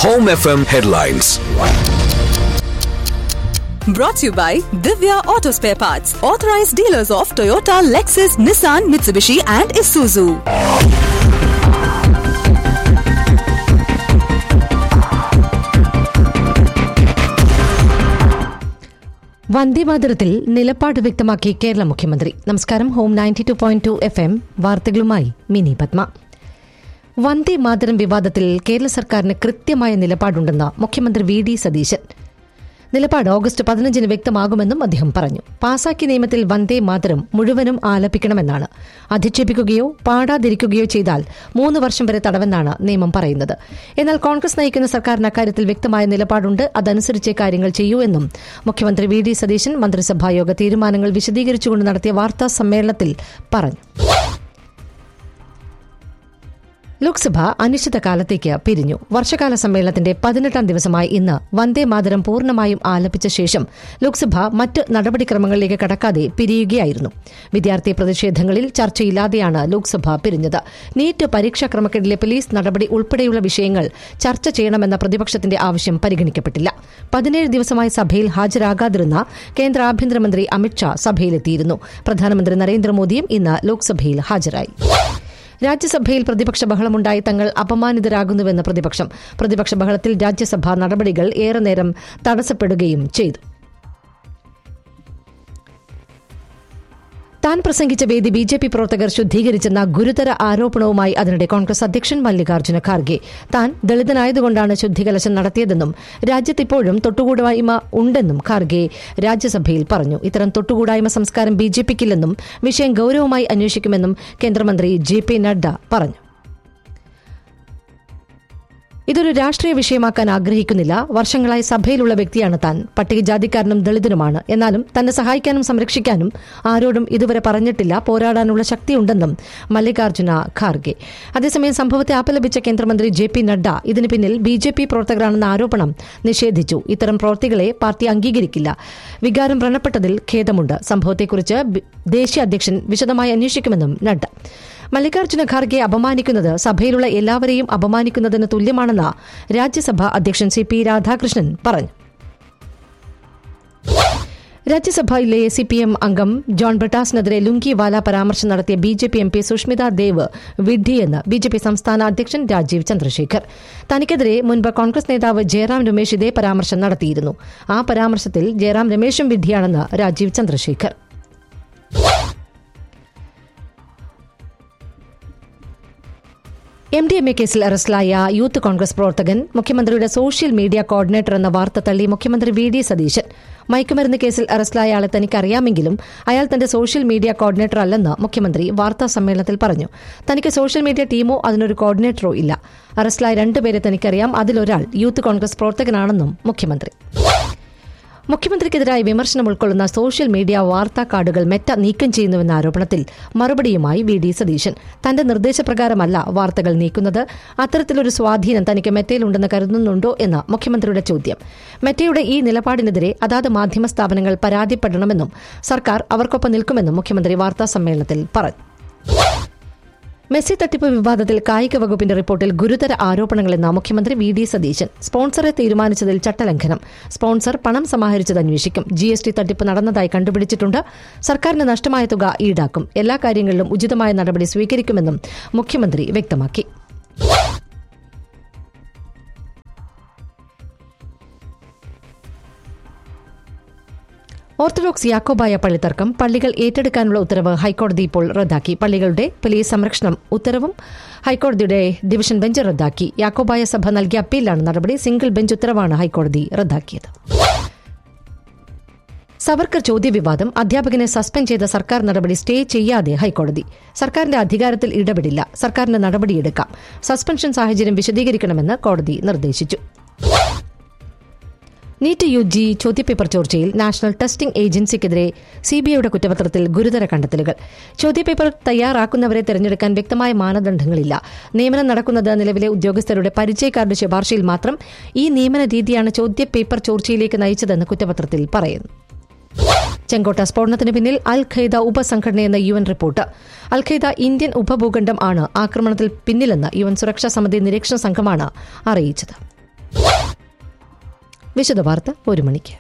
Home FM headlines. Brought to you by Divya Auto Spare Parts, authorized dealers of Toyota, Lexus, Nissan, Mitsubishi, and Isuzu. വന്ദേമാതരത്തിൽ നിലപാട് വ്യക്തമാക്കി കേരള മുഖ്യമന്ത്രി നമസ്കാരം home ninety two point two F M വാർത്തകളുമായി മിനി പത്മ വന്ദേ മാതരം വിവാദത്തിൽ കേരള സർക്കാരിന് കൃത്യമായ നിലപാടുണ്ടെന്ന് മുഖ്യമന്ത്രി വി ഡി സതീശൻ നിലപാട് ഓഗസ്റ്റ് പതിനഞ്ചിന് വ്യക്തമാകുമെന്നും അദ്ദേഹം പറഞ്ഞു പാസാക്കിയ നിയമത്തിൽ വന്ദേ മാതരം മുഴുവനും ആലപിക്കണമെന്നാണ് അധിക്ഷേപിക്കുകയോ പാടാതിരിക്കുകയോ ചെയ്താൽ മൂന്ന് വർഷം വരെ തടവെന്നാണ് നിയമം പറയുന്നത് എന്നാൽ കോൺഗ്രസ് നയിക്കുന്ന സർക്കാരിന് അക്കാര്യത്തിൽ വ്യക്തമായ നിലപാടുണ്ട് അതനുസരിച്ച് കാര്യങ്ങൾ ചെയ്യൂ എന്നും മുഖ്യമന്ത്രി വി ഡി സതീശൻ മന്ത്രിസഭായോഗ തീരുമാനങ്ങൾ വിശദീകരിച്ചുകൊണ്ട് നടത്തിയ വാർത്താ സമ്മേളനത്തിൽ പറഞ്ഞു ലോക്സഭ അനിശ്ചിതകാലത്തേക്ക് പിരിഞ്ഞു വർഷകാല സമ്മേളനത്തിന്റെ പതിനെട്ടാം ദിവസമായി ഇന്ന് വന്ദേ മാതരം പൂർണ്ണമായും ആലപിച്ച ശേഷം ലോക്സഭ മറ്റ് നടപടിക്രമങ്ങളിലേക്ക് കടക്കാതെ പിരിയുകയായിരുന്നു വിദ്യാർത്ഥി പ്രതിഷേധങ്ങളിൽ ചർച്ചയില്ലാതെയാണ് ലോക്സഭ പിരിഞ്ഞത് നീറ്റ് പരീക്ഷാ ക്രമക്കേടിലെ പോലീസ് നടപടി ഉൾപ്പെടെയുള്ള വിഷയങ്ങൾ ചർച്ച ചെയ്യണമെന്ന പ്രതിപക്ഷത്തിന്റെ ആവശ്യം പരിഗണിക്കപ്പെട്ടില്ല പതിനേഴ് ദിവസമായി സഭയിൽ ഹാജരാകാതിരുന്ന കേന്ദ്ര ആഭ്യന്തരമന്ത്രി അമിത്ഷാ സഭയിലെത്തിയിരുന്നു പ്രധാനമന്ത്രി നരേന്ദ്രമോദിയും ഇന്ന് ലോക്സഭയിൽ ഹാജരായി രാജ്യസഭയിൽ പ്രതിപക്ഷ ബഹളമുണ്ടായി തങ്ങൾ അപമാനിതരാകുന്നുവെന്ന് പ്രതിപക്ഷം പ്രതിപക്ഷ ബഹളത്തിൽ രാജ്യസഭാ നടപടികൾ ഏറെ നേരം തടസ്സപ്പെടുകയും ചെയ്തു താൻ പ്രസംഗിച്ച വേദി ബി ജെ പി പ്രവർത്തകർ ശുദ്ധീകരിച്ചെന്ന ഗുരുതര ആരോപണവുമായി അതിനിടെ കോൺഗ്രസ് അധ്യക്ഷൻ മല്ലികാർജ്ജുന ഖാർഗെ താൻ ദളിതനായതുകൊണ്ടാണ് ശുദ്ധികലശം നടത്തിയതെന്നും രാജ്യത്ത് ഇപ്പോഴും തൊട്ടുകൂടായ്മ ഉണ്ടെന്നും ഖാർഗെ രാജ്യസഭയിൽ പറഞ്ഞു ഇത്തരം തൊട്ടുകൂടായ്മ സംസ്കാരം ബി ജെ പിക്കില്ലെന്നും വിഷയം ഗൌരവമായി അന്വേഷിക്കുമെന്നും കേന്ദ്രമന്ത്രി ജെ പി നഡ്ഡ പറഞ്ഞു ഇതൊരു രാഷ്ട്രീയ വിഷയമാക്കാൻ ആഗ്രഹിക്കുന്നില്ല വർഷങ്ങളായി സഭയിലുള്ള വ്യക്തിയാണ് താൻ പട്ടികജാതിക്കാരനും ദളിതനുമാണ് എന്നാലും തന്നെ സഹായിക്കാനും സംരക്ഷിക്കാനും ആരോടും ഇതുവരെ പറഞ്ഞിട്ടില്ല പോരാടാനുള്ള ശക്തിയുണ്ടെന്നും മല്ലികാർജ്ജുന ഖാർഗെ അതേസമയം സംഭവത്തെ അപലപിച്ച കേന്ദ്രമന്ത്രി ജെ പി നഡ്ഡ ഇതിന് പിന്നിൽ ബി ജെ പി പ്രവർത്തകരാണെന്ന ആരോപണം നിഷേധിച്ചു ഇത്തരം പ്രവർത്തികളെ പാർട്ടി അംഗീകരിക്കില്ല വികാരം വ്രണപ്പെട്ടതിൽ ഖേദമുണ്ട് സംഭവത്തെക്കുറിച്ച് ബി- ദേശീയ അധ്യക്ഷൻ വിശദമായി അന്വേഷിക്കുമെന്നും നഡ്ഡ മല്ലികാർജ്ജുന ഖാർഗെ അപമാനിക്കുന്നത് സഭയിലുള്ള എല്ലാവരെയും അപമാനിക്കുന്നതിന് തുല്യമാണെന്ന് രാജ്യസഭാ അധ്യക്ഷൻ സി പി രാധാകൃഷ്ണൻ പറഞ്ഞു രാജ്യസഭയിലെ സി പി എം അംഗം ജോൺ ബ്രിട്ടാസിനെതിരെ ലുങ്കിവാല പരാമർശം നടത്തിയ B J P M P Sushmita Dev വിഡ്ഢിയെന്ന് ബി ജെ പി സംസ്ഥാന അധ്യക്ഷൻ രാജീവ് ചന്ദ്രശേഖർ തനിക്കെതിരെ മുൻപ് കോൺഗ്രസ് നേതാവ് ജയറാം രമേശ് ഇതേ പരാമർശം നടത്തിയിരുന്നു ആ പരാമർശത്തിൽ ജയറാം രമേശും വിഡ്ഢിയാണെന്ന് Rajeev Chandrasekhar M D M A കേസിൽ അറസ്റ്റിലായ യൂത്ത് കോൺഗ്രസ് പ്രവർത്തകൻ മുഖ്യമന്ത്രിയുടെ സോഷ്യൽ മീഡിയ കോർഡിനേറ്റർ എന്ന വാർത്ത തള്ളി മുഖ്യമന്ത്രി വി ഡി സതീശൻ മയക്കുമരുന്ന് കേസിൽ അറസ്റ്റിലായ ആളെ തനിക്കറിയാമെങ്കിലും അയാൾ തന്റെ സോഷ്യൽ മീഡിയ കോർഡിനേറ്റർ അല്ലെന്ന് മുഖ്യമന്ത്രി വാർത്താ സമ്മേളനത്തിൽ പറഞ്ഞു തനിക്ക് സോഷ്യൽ മീഡിയ ടീമോ അതിനൊരു കോർഡിനേറ്ററോ ഇല്ല അറസ്റ്റിലായ രണ്ടുപേരെ തനിക്കറിയാം അതിലൊരാൾ യൂത്ത് കോൺഗ്രസ് പ്രവർത്തകനാണെന്നും മുഖ്യമന്ത്രി മുഖ്യമന്ത്രിക്കെതിരായ വിമർശനം ഉൾക്കൊള്ളുന്ന സോഷ്യൽ മീഡിയ വാർത്താ കാർഡുകൾ മെറ്റ നീക്കം ചെയ്യുന്നുവെന്ന ആരോപണത്തിൽ മറുപടിയുമായി വി ഡി സതീശൻ തന്റെ നിർദ്ദേശപ്രകാരമല്ല വാർത്തകൾ നീക്കുന്നത് അത്തരത്തിലൊരു സ്വാധീനം തനിക്ക് മെറ്റയിലുണ്ടെന്ന് കരുതുന്നുണ്ടോ എന്ന് മുഖ്യമന്ത്രിയുടെ ചോദ്യം മെറ്റയുടെ ഈ നിലപാടിനെതിരെ അതാത് മാധ്യമ സ്ഥാപനങ്ങൾ പരാതിപ്പെടണമെന്നും സർക്കാർ അവർക്കൊപ്പം നിൽക്കുമെന്നും മുഖ്യമന്ത്രി വാർത്താ സമ്മേളനത്തിൽ പറഞ്ഞു മെസ്സി തട്ടിപ്പ് വിവാദത്തിൽ കായിക വകുപ്പിന്റെ റിപ്പോർട്ടിൽ ഗുരുതര ആരോപണങ്ങളെന്ന മുഖ്യമന്ത്രി വി ഡി സതീശൻ സ്പോൺസറെ തീരുമാനിച്ചതിൽ ചട്ടലംഘനം സ്പോൺസർ പണം സമാഹരിച്ചത് അന്വേഷിക്കും ജി എസ് ടി തട്ടിപ്പ് നടന്നതായി കണ്ടുപിടിച്ചിട്ടുണ്ട് സർക്കാരിന് നഷ്ടമായ തുക ഈടാക്കും എല്ലാ കാര്യങ്ങളിലും ഉചിതമായ നടപടി സ്വീകരിക്കുമെന്നും മുഖ്യമന്ത്രി വ്യക്തമാക്കി ഓർത്തഡോക്സ് യാക്കോബായ പള്ളിത്തർക്കം പള്ളികൾ ഏറ്റെടുക്കാനുള്ള ഉത്തരവ് ഹൈക്കോടതി ഇപ്പോൾ റദ്ദാക്കി പള്ളികളുടെ പോലീസ് സംരക്ഷണം ഉത്തരവും ഹൈക്കോടതിയുടെ ഡിവിഷൻ ബെഞ്ച് റദ്ദാക്കി യാക്കോബായ സഭ നൽകിയ അപ്പീലാണ് നടപടി സിംഗിൾ ബെഞ്ച് ഉത്തരവാണ് ഹൈക്കോടതി റദ്ദാക്കിയത് സവർക്കർ ചോദ്യവിവാദം അധ്യാപകനെ സസ്പെൻഡ് ചെയ്ത സർക്കാർ നടപടി സ്റ്റേ ചെയ്യാതെ ഹൈക്കോടതി സർക്കാരിന്റെ അധികാരത്തിൽ ഇടപെടില്ല സർക്കാരിന്റെ നടപടിയെടുക്കാം സസ്പെൻഷൻ സാഹചര്യം വിശദീകരിക്കണമെന്ന് കോടതി നിർദ്ദേശിച്ചു നീറ്റ് യു ജി ചോദ്യപേപ്പർ ചോർച്ചയിൽ നാഷണൽ ടെസ്റ്റിംഗ് ഏജൻസിക്കെതിരെ സിബിഐയുടെ കുറ്റപത്രത്തിൽ ഗുരുതര കണ്ടെത്തലുകൾ ചോദ്യപേപ്പർ തയ്യാറാക്കുന്നവരെ തിരഞ്ഞെടുക്കാൻ വ്യക്തമായ മാനദണ്ഡങ്ങളില്ല നിയമനം നടക്കുന്നത് നിലവിലെ ഉദ്യോഗസ്ഥരുടെ പരിചയക്കാരുടെ ശുപാർശയിൽ മാത്രം ഈ നിയമന രീതിയാണ് ചോദ്യപേപ്പർ ചോർച്ചയിലേക്ക് നയിച്ചതെന്ന് കുറ്റപത്രത്തിൽ പറയുന്നു ചെങ്കോട്ട സ്ഫോടനത്തിന് പിന്നിൽ അൽ ഖൈദ ഉപസംഘടനയെന്ന U N report Al Qaeda Indian ഉപഭൂഖണ്ഡം ആണ് ആക്രമണത്തിൽ പിന്നിലെന്ന് യു എൻ സുരക്ഷാ സമിതി നിരീക്ഷണ സംഘമാണ് അറിയിച്ചത് വിശദ വാർത്ത ഒരു മണിക്ക്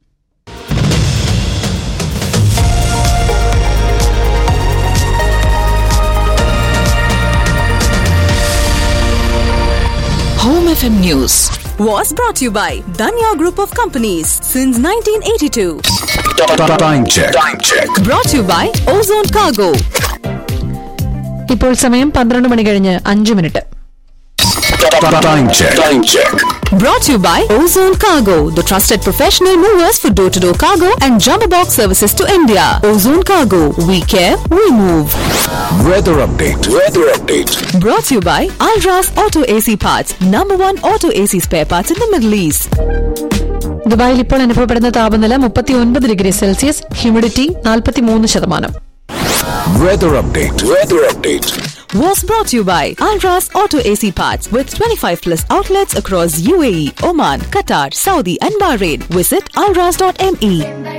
Home FM News was brought to you by Danya Group of Companies since 1982. Time check. Time check. Brought to you by Ozone Cargo. ഇപ്പോൾ സമയം പന്ത്രണ്ട് മണി കഴിഞ്ഞ് അഞ്ചു minute Time check. Time check. Brought to you by Ozone Cargo, the trusted professional movers for door to door cargo and jumbo box services to India. Ozone Cargo, we care, we move. Weather update. Weather update. Brought to you by Alras Auto AC Parts, number one auto AC spare parts in the Middle East. ദുബായിൽ ഇപ്പോൾ അനുഭവപ്പെടുന്ന താപനില മുപ്പത്തി ഒൻപത് degree Celsius humidity നാൽപ്പത്തിമൂന്ന് ശതമാനം Weather update. Weather update. Was brought to you by Alras Auto AC Parts with 25 plus outlets across UAE, Oman, Qatar, Saudi, and Bahrain. Visit alras.me.